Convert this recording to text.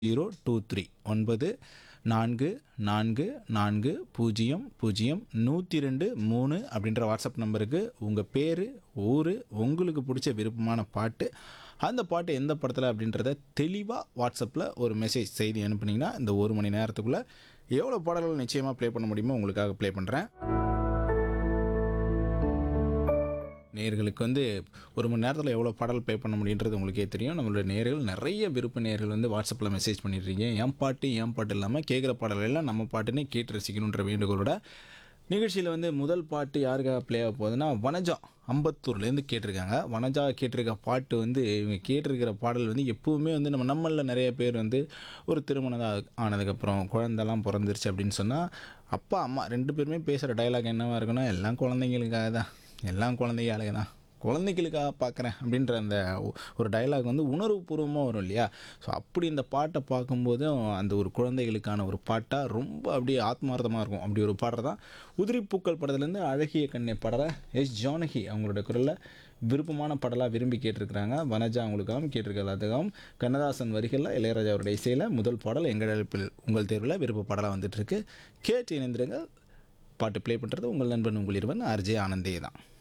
zero two three ஒன்பது நான்கு நான்கு நான்கு பூஜ்ஜியம் பூஜ்ஜியம் நூற்றி ரெண்டு மூணு அப்படின்ற வாட்ஸ்அப் நம்பருக்கு உங்கள் பேர் ஊர் உங்களுக்கு பிடிச்ச விருப்பமான பாட்டு அந்த பாட்டு எந்த படத்தில் அப்படின்றத தெளிவாக வாட்ஸ்அப்பில் ஒரு மெசேஜ் செய்தி அனுப்புனீங்கன்னா இந்த ஒரு மணி நேரத்துக்குள்ளே எவ்வளோ பாடல்கள் நிச்சயமாக ப்ளே பண்ண முடியுமோ உங்களுக்காக ப்ளே பண்ணுறேன் நேர்களுக்கு வந்து ஒரு மணி நேரத்தில் எவ்வளோ பாடல் ப்ளே பண்ண முடியுன்றது உங்களுக்கே தெரியும் நம்மளோட நேர்கள் நிறைய விருப்ப நேர்கள் வந்து வாட்ஸ்அப்பில் மெசேஜ் பண்ணிடுறீங்க என் பாட்டு என் பாட்டு இல்லாமல் கேட்குற பாடல் எல்லாம் நம்ம பாட்டுன்னே கேட்டு ரசிக்கணுன்ற வேண்டுகோளோட நிகழ்ச்சியில் வந்து முதல் பாட்டு யாருக்காக ப்ளே ஆக போகுதுன்னா வனஜா அம்பத்தூர்லேருந்து கேட்டிருக்காங்க வனஜா கேட்டிருக்க பாட்டு வந்து இவங்க கேட்டிருக்கிற பாடல் வந்து எப்போவுமே வந்து நம்ம நம்மளில் நிறைய பேர் வந்து ஒரு திருமணம் ஆனதுக்கப்புறம் குழந்தெல்லாம் பிறந்துருச்சு அப்படின்னு சொன்னால் அப்பா அம்மா ரெண்டு பேருமே பேசுகிற டைலாக் என்னவாக இருக்குன்னா எல்லாம் குழந்தைங்களுக்காக தான் எல்லாம் குழந்தைங்க ஆளுங்க தான் குழந்தைகளுக்காக பார்க்குறேன் அப்படின்ற அந்த ஒ- ஒரு டயலாக் வந்து உணர்வுபூர்வமாக வரும் இல்லையா ஸோ அப்படி இந்த பாட்டை பார்க்கும்போது அந்த ஒரு குழந்தைகளுக்கான ஒரு பாட்டாக ரொம்ப அப்படியே ஆத்மார்த்தமாக இருக்கும் அப்படி ஒரு பாடுறது தான் உதிரிப்பூக்கள் படத்துலேருந்து அழகிய கண்ணை பாடுற எஸ் ஜானகி அவங்களோட குரலில் விருப்பமான பாடலாக விரும்பி கேட்டிருக்கிறாங்க வனஜா அவங்களுக்காகவும் கேட்டிருக்க எல்லாத்துக்காகவும் கண்ணதாசன் வரிகளில் இளையராஜா அவருடைய இசையில் முதல் பாடல் எங்கள் அழைப்பில் உங்கள் தேர்வில் விருப்ப பாடலாக வந்துட்டுருக்கு கேட்டு இணைந்திருங்கள் பாட்டு ப்ளே பண்ணுறது உங்கள் நண்பன் உங்கள் இருவன் ஆர்ஜே ஆனந்தே தான்